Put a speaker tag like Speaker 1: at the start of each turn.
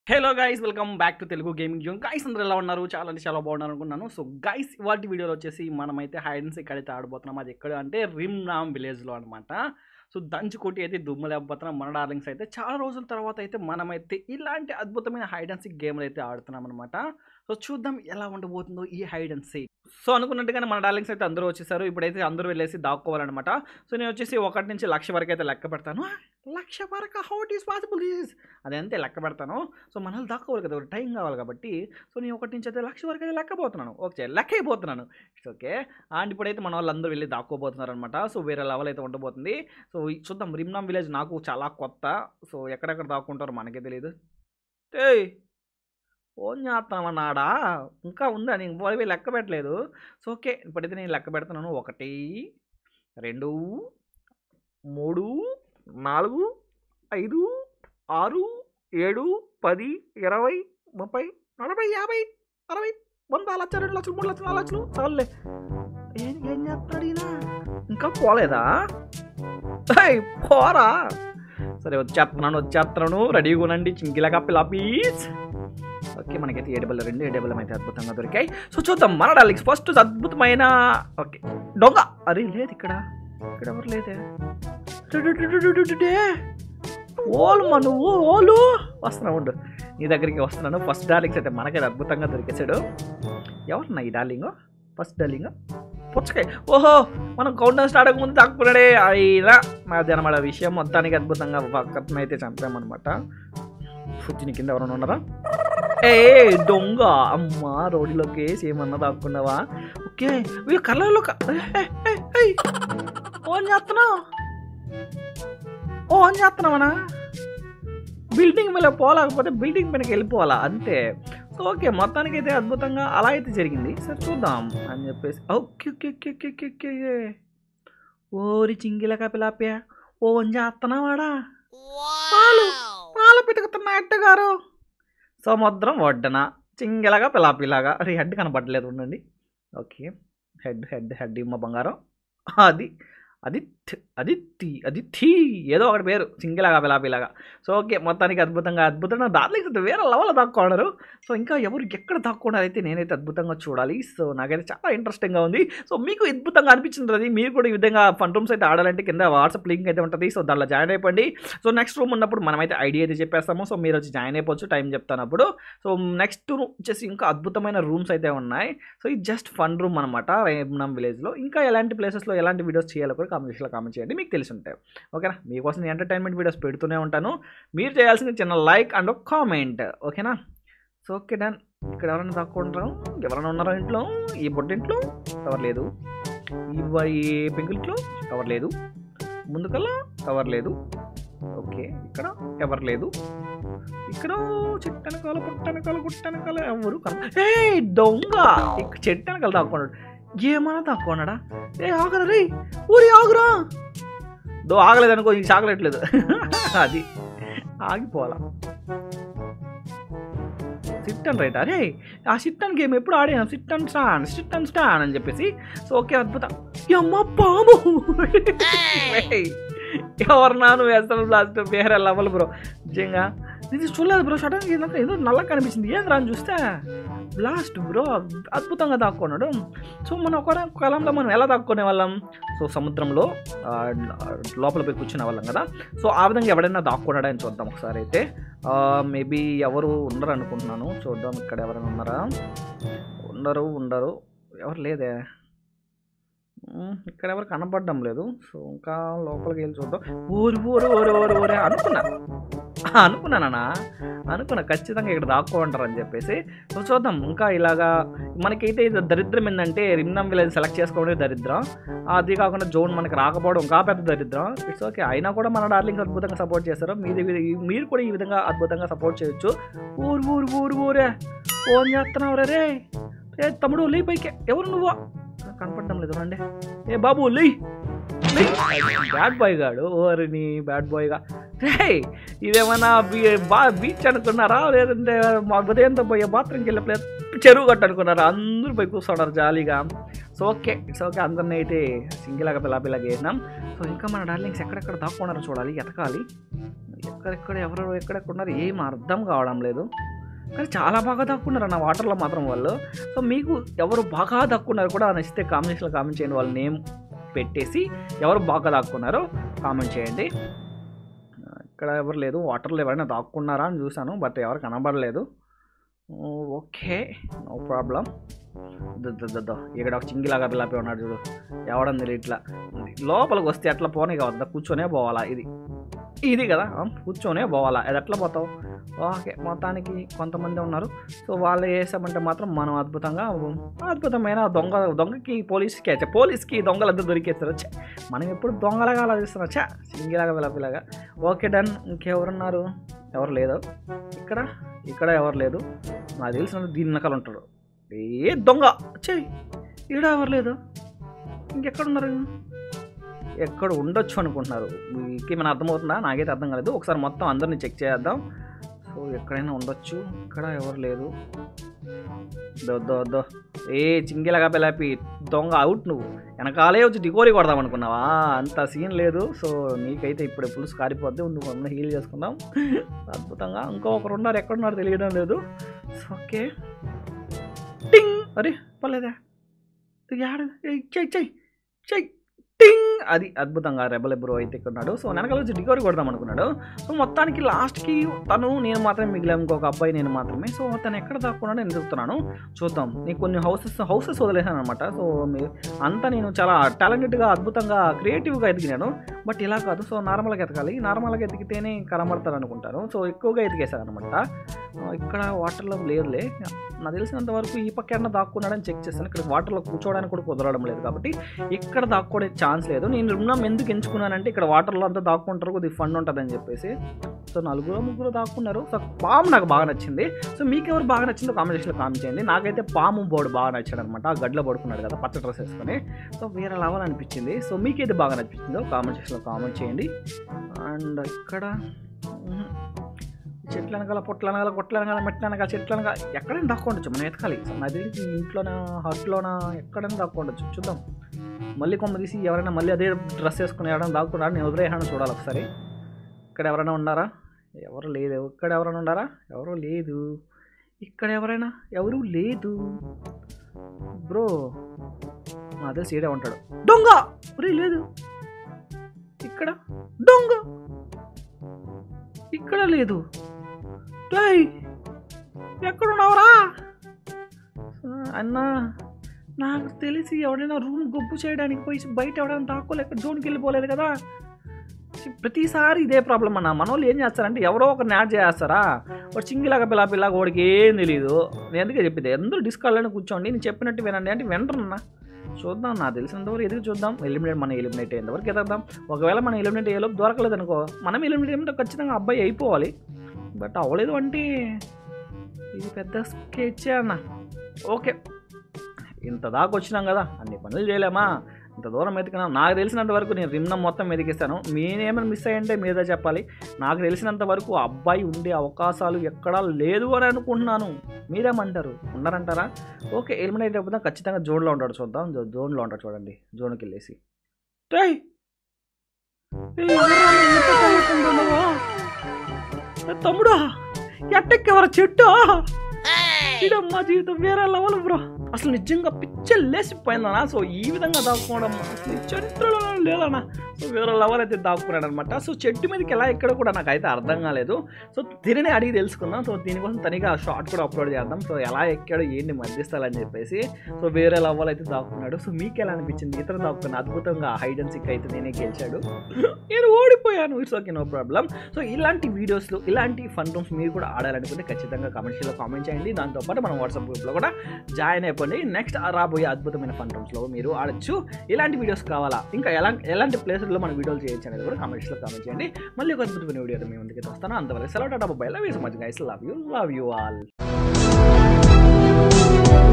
Speaker 1: Hello guys welcome back to Telugu gaming zone guys అందరూ ఎలా ఉన్నారు చాలా అంటే చాలా బాగున్నారు అనుకున్నాను సో గైస్ ఇవాటి వీడియోలో వచ్చేసి మనమైతే హైడెన్స్ ఎక్కడైతే ఆడబోతున్నాం అది ఎక్కడ అంటే రిమ్ నామ్ విలేజ్లో అనమాట సో దంచి కొట్టి అయితే దుమ్ము లేకపోతున్నాం మన డార్లింగ్స్ అయితే చాలా రోజుల తర్వాత అయితే మనమైతే ఇలాంటి అద్భుతమైన హైడ్ అండ్ సీక్ గేమ్లు అయితే ఆడుతున్నాం అనమాట సో చూద్దాం ఎలా ఉండబోతుందో ఈ హైడ్ అండ్ సీక్ సో అనుకున్నట్టుగానే మన డార్లింగ్స్ అయితే అందరూ వచ్చేసారు ఇప్పుడైతే అందరూ వెళ్ళేసి దాక్కోవాలన్నమాట సో నేను వచ్చేసి ఒకటి నుంచి లక్ష వరకు అయితే లెక్క పెడతాను లక్ష వరకు how it is possible is అది అంతే లెక్క పెడతాను సో మనల్ని దాక్కోవాలి కదా టైం కావాలి కాబట్టి సో నేను ఒకటి నుంచి అయితే లక్ష వరకు అయితే లెక్కపోతున్నాను ఓకే లెక్క అయిపోతున్నాను ఇట్స్ ఓకే అండ్ ఇప్పుడైతే మన వాళ్ళందరూ వెళ్ళి దాక్కోబోతున్నారు అనమాట సో వేరే లెవెల్ అయితే ఉండబోతుంది సో ఈ చూద్దాం రిమ్నామ్ విలేజ్ నాకు చాలా కొత్త సో ఎక్కడెక్కడ దాక్కుంటారో మనకే తెలియదు ఏయ్ ఫోన్ చేస్తామన్నాడా ఇంకా ఉందా నేను పోయి లెక్క పెట్టలేదు సో ఓకే ఇప్పుడైతే నేను లెక్క పెడుతున్నాను ఒకటి రెండు మూడు నాలుగు ఐదు ఆరు ఏడు పది ఇరవై ముప్పై నలభై యాభై అరవై వంద లక్ష రెండు లక్షలు మూడు లక్షలు నాలుగు లక్షలు చాలులే ఏం ఏం చేస్తున్నాడు ఈయన ఇంకా పోలేదా ఏయ్, పోరా సరే వచ్చేస్తున్నాను వచ్చేస్తున్నాను రెడీగా ఉండండి చింకిలా కప్పిలా పీస్ ఓకే మనకైతే ఏడబల్ రెండు ఏడబల్ అయితే అద్భుతంగా దొరికాయి సో చూద్దాం మన డార్లింగ్స్ ఫస్ట్ అద్భుతమైన ఓకే దొంగ అరే లేదు ఇక్కడ ఇక్కడ ఎవరు లేదే డుడుడుడుడుడుడుడే. ఓలు మా నువ్వు ఓలు వస్తున్నా ఉండు నీ దగ్గరికి వస్తున్నాను ఫస్ట్ డార్లింగ్స్ అయితే మనకైతే అద్భుతంగా దొరికేసాడు ఎవరన్నా ఈ డార్లింగ్ ఫస్ట్ డార్లింగ్ పుచ్చకాయ ఓహో మనం కౌంట్ డౌన్ స్టార్ట్ ముందు తక్కువడే అయినా మాది అనమాట విషయం మొత్తానికి అద్భుతంగా పక్కన అయితే చంపామన్నమాట ఫుడ్ని కింద ఎవరైనా ఉన్నారా ఏ దొంగ అమ్మా రోడ్లోకి వేసి ఏమన్నా దాక్కున్నావా ఓకే వీళ్ళు కళ్ళలో ఓన్ చేస్తున్నావు ఓన్ చేస్తున్నావనా బిల్డింగ్ మీద పోలేకపోతే బిల్డింగ్ మీదకి వెళ్ళిపోవాలా అంతే సో ఓకే మొత్తానికి అయితే అద్భుతంగా అలా అయితే జరిగింది సరే చూద్దాం అని చెప్పేసి okay okay okay okay okay okay ఓరి చింగిల కపిలాప్యా ఓన్ చేస్తున్నావాడా పాలు పాలు పితుకుతున్నా అట్టగారు సముద్రం ఒడ్డన చింగిలగా పిలాపిలాగా అరే హెడ్ కనపడలేదు ఉండండి ఓకే హెడ్ హెడ్ హెడ్ ఇమ్మ బంగారం అది అది థ్- అది టీ అది థీ ఏదో ఒకటి పేరు సింగిలాగా పిలాపిలాగా సో ఓకే మొత్తానికి అద్భుతంగా అద్భుతంగా దాంట్లో వేరే లెవెల్ దాక్కున్నారు సో ఇంకా ఎవరు ఎక్కడ దాక్కున్నారు అయితే నేనైతే అద్భుతంగా చూడాలి సో నాకైతే చాలా ఇంట్రెస్టింగ్గా ఉంది సో మీకు అద్భుతంగా అనిపించింది అది మీరు కూడా ఈ విధంగా ఫన్ రూమ్స్ అయితే ఆడాలంటే కింద వాట్సాప్ లింక్ అయితే ఉంటుంది సో దాంట్లో జాయిన్ అయిపోండి సో నెక్స్ట్ రూమ్ ఉన్నప్పుడు మనమైతే ఐడియా అయితే చెప్పేస్తాము సో మీరు వచ్చి జాయిన్ అయిపోవచ్చు టైం చెప్తాను అప్పుడు సో నెక్స్ట్ వచ్చేసి ఇంకా అద్భుతమైన రూమ్స్ అయితే ఉన్నాయి సో ఇది జస్ట్ ఫన్ రూమ్ అనమాట రేమనం విలేజ్లో ఇంకా ఎలాంటి ప్లేసెస్లో ఎలాంటి వీడియోస్ చేయాలో కూడా కామెంట్ సెక్షన్లో కామెంట్ చేయండి మీకు తెలిసి ఉంటాయి ఓకేనా మీకోసం ఎంటర్టైన్మెంట్ వీడియోస్ పెడుతూనే ఉంటాను మీరు చేయాల్సిన చిన్న లైక్ అండ్ కామెంట్ ఓకేనా సో ఓకే డన్ ఇక్కడ ఎవరైనా తక్కువ ఉంటారు ఎవరైనా ఉన్నారా ఇంట్లో ఈ బొడ్డింట్లో ఎవరు లేదు ఈ వ- ఈ పెంకులిట్లో ఎవరు లేదు ముందుకల్లా ఎవరు లేదు ఓకే ఇక్కడ ఎవరు లేదు ఇక్కడ చెట్టనకాల పుట్టనకాల గుట్టనకాల ఎవరు కన ఏ దొంగ ఇక్కడ చెట్టనకాల దాక్కున్నాడు ఏమన్నా దాక్కున్నాడా ఏ ఆగరా రే ఊరి ఆగురా దో ఆగలేదు అనుకో ఇంక చాకలేట్లేదు అది ఆగిపోవాలా సిట్ అండ్ రైట్ అరే ఆ సిట్ అండ్ గేమ్ ఎప్పుడు ఆడాను sit and stand sit and stand అని చెప్పేసి సో ఓకే అద్భుతం ఈ అమ్మ పాము ఏయ్, ఎవరు నాను వేస్తాను లాస్ట్ వేరే లెవెల్ బ్రో నిజంగా ఇది చూడలేదు బ్రో సడన్గా నాకు ఏదో నల్లగా కనిపించింది ఏం రాని చూస్తే బ్లాస్ట్ బ్రో అద్భుతంగా దాక్కున్నాడు సో మనం ఒక కాలంలో మనం ఎలా దాక్కునే వాళ్ళం సో సముద్రంలో ఆ, లోపల పోయి కూర్చునే వాళ్ళం కదా సో ఆ విధంగా ఎవడైనా దాక్కున్నాడని చూద్దాం ఒకసారి అయితే మేబీ ఎవరు ఉండరు అనుకుంటున్నాను చూద్దాం ఇక్కడ ఎవరైనా ఉన్నారా ఉండరు ఉండరు ఎవరు లేదే ఉమ్, ఇక్కడ ఎవరు కనపడడం లేదు సో ఇంకా లోపలికి వెళ్ళి చూద్దాం ఊరు ఊరు ఊరు ఊరు ఊరే అనుకున్నా ఆ, అనుకున్నానా అనుకున్నా ఖచ్చితంగా ఇక్కడ దాక్కుంటారు అని చెప్పేసి సో చూద్దాం ఇంకా ఇలాగా మనకైతే ఇది దరిద్రం ఏంటంటే రిమ్నం విలేజ్ సెలెక్ట్ చేసుకోవడమే దరిద్రం అది కాకుండా జోన్ మనకి రాకపోవడం ఇంకా పెద్ద దరిద్రం ఇట్స్ ఓకే అయినా కూడా మన డార్లింగ్స్ అద్భుతంగా సపోర్ట్ చేస్తారు మీది మీరు కూడా ఈ విధంగా అద్భుతంగా సపోర్ట్ చేయొచ్చు ఊరు ఊరు ఊరు ఊరే ఫోన్ చేస్తున్నావు రే ఏ తమ్ముడు లే పైకి ఎవరు నువ్వు కనపడడం లేదు రండి ఏ బాబు లే బ్యాడ్ బాయ్ గాడు ఓరి నీ బ్యాడ్ బాయ్గా రే ఇదేమన్నా బీ- బా బీచ్ అనుకున్నారా లేదంటే మా ఉదయంతో పోయే బాత్రూమ్కి వెళ్ళే ప్లేస్ చెరువు గట్టు అనుకున్నారా అందరూ పోయి కూర్చున్నారు జాలీగా సో ఓకే ఇట్స్ ఓకే అందరిని అయితే సింగిల్గా పిల్ల పిల్లగా చేసినాం సో ఇంకా మన డార్లింగ్స్ ఎక్కడెక్కడ దాక్కున్నారో చూడాలి ఎతకాలి ఎక్కడెక్కడ ఎవరు ఎక్కడెక్కడ ఉన్నారు ఏం అర్థం కావడం లేదు కానీ చాలా బాగా దాక్కున్నారు అన్న వాటర్లో మాత్రం వాళ్ళు సో మీకు ఎవరు బాగా దాక్కున్నారు కూడా నచ్చితే కాంబినేషన్లో కామెంట్ చేయండి వాళ్ళ నేమ్ పెట్టేసి ఎవరు బాగా దాక్కున్నారో కామెంట్ చేయండి ఆ, ఇక్కడ ఎవరు లేదు వాటర్లో ఎవరైనా దాక్కున్నారా అని చూశాను బట్ ఎవరు కనబడలేదు oh, okay no problem though ఇక్కడ ఒక చింగిలాగా పిల్లపి ఉన్నాడు చూడు ఎవడం తెలియదు ఇట్లా లోపలికి వస్తే ఎట్లా పోనీ కావద్దా కూర్చొనే పోవాలా ఇది ఇది కదా ఆ, కూర్చొనే పోవాలా అది ఎట్లా పోతావు ఓకే మొత్తానికి కొంతమంది ఉన్నారు సో వాళ్ళు వేసామంటే మాత్రం మనం అద్భుతంగా అద్భుతమైన దొంగ దొంగకి పోలీస్కి చ, పోలీస్కి దొంగలంతా దొరికేస్తారు ఛే, మనం ఎప్పుడు దొంగలాగా ఆలోచిస్తున్నాం చా సింగిలాగా పిల్లపిల్లగా ఓకే డన్ ఇంకెవరున్నారు ఎవరు లేదు ఇక్కడ ఇక్కడ ఎవరు లేదు నాకు తెలిసిన దీని వెనకాల ఉంటాడు ఏ దొంగ చెయ్యి ఈడ ఎవరు లేదు ఇంకెక్కడ ఉన్నారు ఎక్కడ ఉండొచ్చు అనుకుంటున్నారు మీకు ఏమైనా అర్థమవుతుందా నాకైతే అర్థం కాలేదు ఒకసారి మొత్తం అందరిని చెక్ చేద్దాం సో ఎక్కడైనా ఉండొచ్చు ఇక్కడ ఎవరు లేదు దో దో దో ఏ చింగిలగా పిలాపి దొంగ అవుట్ నువ్వు వెనకాలే వచ్చి డికోరీ కొడదాం అనుకున్నావా అంత సీన్ లేదు సో నీకైతే ఇప్పుడు పులుసు కారిపోద్ది నువ్వు అందరూ హీల్ చేసుకుందాం అద్భుతంగా ఇంకో ఒకరు ఉన్నారు ఎక్కడున్నారు తెలియడం లేదు సో ఓకే టింగ్ అరే పర్లేదా యాడ ఏయ్, చెయ్ చెయ్ చెయ్ టింగ్ అది అద్భుతంగా రెబల్ బ్రో అయితే ఇక్కడ ఉన్నాడు సో వెనకాల వచ్చి డికోరీ కొడదాం అనుకున్నాడు సో మొత్తానికి లాస్ట్కి తను నేను మాత్రమే మిగిలాం ఇంకొక అబ్బాయి నేను మాత్రమే సో తను ఎక్కడ దాక్కున్నాడో నేను చెప్తున్నాను చూద్దాం నీకు కొన్ని హౌసెస్ హౌసెస్ వదిలేసాను అనమాట సో మీ అంతా నేను చాలా టాలెంటెడ్గా అద్భుతంగా క్రియేటివ్గా ఎదిగినాను బట్ ఇలా కాదు సో నార్మల్గా ఎతకాలి నార్మల్గా ఎతికితేనే కనబడతారు అనుకుంటాను సో ఎక్కువగా ఎతికేశాను అనమాట ఇక్కడ వాటర్లో లేదులే నాకు తెలిసినంత వరకు ఈ పక్క ఏమన్నా దాక్కున్నాడని చెక్ చేశాను ఇక్కడ వాటర్లో కూర్చోవడానికి కూడా కుదరడం లేదు కాబట్టి ఇక్కడ దాక్కోడే ఛాన్స్ లేదు నేను రుణం ఎందుకు ఎంచుకున్నానంటే ఇక్కడ వాటర్లో అంతా దాక్కుంటారు కొద్దిగా ఫండ్ ఉంటుందని చెప్పేసి సో నలుగురు ముగ్గురు దాక్కున్నారు సో పాము నాకు బాగా నచ్చింది సో మీకు ఎవరు బాగా నచ్చిందో కామెంటేషన్లో కామెంట్ చేయండి నాకైతే పాము బోర్డు బాగా నచ్చాడు అనమాట ఆ గడ్డలో పడుకున్నాడు కదా పచ్చ డ్రెస్ వేసుకొని సో వేరే లెవెల్ అనిపించింది సో మీకైతే బాగా నచ్చిందో కామెంట్ సెక్షన్లో కామెంట్ చేయండి అండ్ ఇక్కడ మ్మ్. చెట్ల వెనకాల పొట్ల వెనకాల కొట్ల వెనకాల మెట్ల వెనకాల చెట్ల వెనకాల ఎక్కడైనా దాక్కోండొచ్చు మనం ఎతకాలి సో నా తెలిసి ఇంట్లోనా హట్లోనా ఎక్కడైనా దాక్కోండొచ్చు చూద్దాం మళ్ళీ కొమ్మ తీసి ఎవరైనా మళ్ళీ అదే డ్రెస్ వేసుకుని ఎవరైనా దాక్కున్నారా నేను వదిలేహాను చూడాలి ఒకసారి ఇక్కడ ఎవరైనా ఉన్నారా ఎవరు లేదు ఇక్కడ ఎవరైనా ఉన్నారా ఎవరు లేదు ఇక్కడ ఎవరైనా ఎవరు లేదు బ్రో మా తెలిసి ఈడే ఉంటాడు దొంగ ఒరే లేదు ఇక్కడ దొంగ ఇక్కడ లేదు డేయ్ ఎక్కడున్నావురా ఆ, అన్నా నాకు తెలిసి ఎవడైనా రూమ్ గొప్పు చేయడానికి పోయి బయట ఎవడైనా దాక్కోలేక జోన్కి వెళ్ళిపోలేదు కదా ప్రతిసారి ఇదే ప్రాబ్లం అన్న మన వాళ్ళు ఏం చేస్తారంటే ఎవరో ఒకరిని యాడ్ చేస్తారా వాడు చింగిలాగా పిల్ల పిల్లగా వాడికి ఏం తెలియదు నేను ఎందుకే చెప్పింది అందరూ డిస్కాల్లోనే కూర్చోండి నేను చెప్పినట్టు వినండి అంటే వింటున్నా చూద్దాం నాకు తెలిసినంతవరకు ఎదుగు చూద్దాం ఎలిమినేట్ మనం ఎలిమినేట్ అయ్యేంతవరకు ఎదుగుదాం ఒకవేళ మనం ఎలిమినేట్ అయ్యేలోపు దొరకలేదు అనుకో మనం ఎలిమినేట్ అయ్యేంత ఖచ్చితంగా అబ్బాయి అయిపోవాలి బట్ అవ్వలేదు అంటే ఇది పెద్ద స్కెచ్ అన్న ఓకే ఇంత దాకా వచ్చినాం కదా అన్ని పనులు చేయలేమా ఇంత దూరం ఎతికినా నాకు తెలిసినంత వరకు నేను రిమ్నం మొత్తం ఎదిగిస్తాను మీరేమైనా మిస్ అయ్యంటే మీరే చెప్పాలి నాకు తెలిసినంత వరకు ఆ అబ్బాయి ఉండే అవకాశాలు ఎక్కడా లేదు అని అనుకుంటున్నాను మీరేమంటారు ఉన్నారంటారా ఓకే ఎలిమినేట్ అయిపోతే ఖచ్చితంగా జోన్లో ఉంటాడు చూద్దాం జో- జోన్లో ఉంటాడు చూడండి జోన్కి వెళ్ళేసి టేయ్! ఏయ్, ఎవర్రా నువ్వు ఇంత తాగుతున్నావా? ఏ తమ్ముడా ఎట్టెక్కేవరా చెట్టు ఇదమ్మా జీవితం వేరే లెవెల్ బ్రో అసలు నిజంగా పిచ్చలు లేసిపోయిందనా సో ఈ విధంగా దాక్కోవడం అసలు ఈ చరిత్రలో లేదన్నా సో వేరే లెవెల్ అయితే దాక్కున్నాడు అనమాట సో చెట్టు మీదకి ఎలా ఎక్కడ కూడా నాకు అయితే అర్థం కాలేదు సో దీనిని అడిగి తెలుసుకుందాం సో దీనికోసం తనిగా షార్ట్ కూడా అప్లోడ్ చేద్దాం సో ఎలా ఎక్కాడో ఏంటి మధ్యస్థాలని చెప్పేసి సో వేరే లెవెల్ అయితే దాక్కున్నాడు సో మీకు ఎలా అనిపించింది ఇతర దాక్కున్న అద్భుతంగా హైడ్ అండ్ సిక్ అయితే నేనే గెలిచాడు నేను ఓడిపోయాను it's okay no problem so ఇలాంటి వీడియోస్లో ఇలాంటి ఫన్ రూమ్స్ మీరు కూడా ఆడాలనుకుంటే ఖచ్చితంగా కామెంట్స్లో కామెంట్ చేయండి దాంతోపాటు మన వాట్సాప్ గ్రూప్లో కూడా జాయిన్ అయిపోండి నెక్స్ట్ రాబోయే అద్భుతమైన ఫన్ రూమ్స్లో మీరు ఆడొచ్చు ఇలాంటి వీడియోస్ కావాలా ఇంకా ఎలా ఎలాంటి ప్లేసెస్లో మన వీడియోలు చేయొచ్చు అనేది కూడా కామెంట్స్లో కామెంట్ చేయండి మళ్ళీ ఒక అద్భుతమైన వీడియో మీ ముందుకి వస్తాను అంతవరకు సెలవు టాటా mobile love you so much guys love you love you all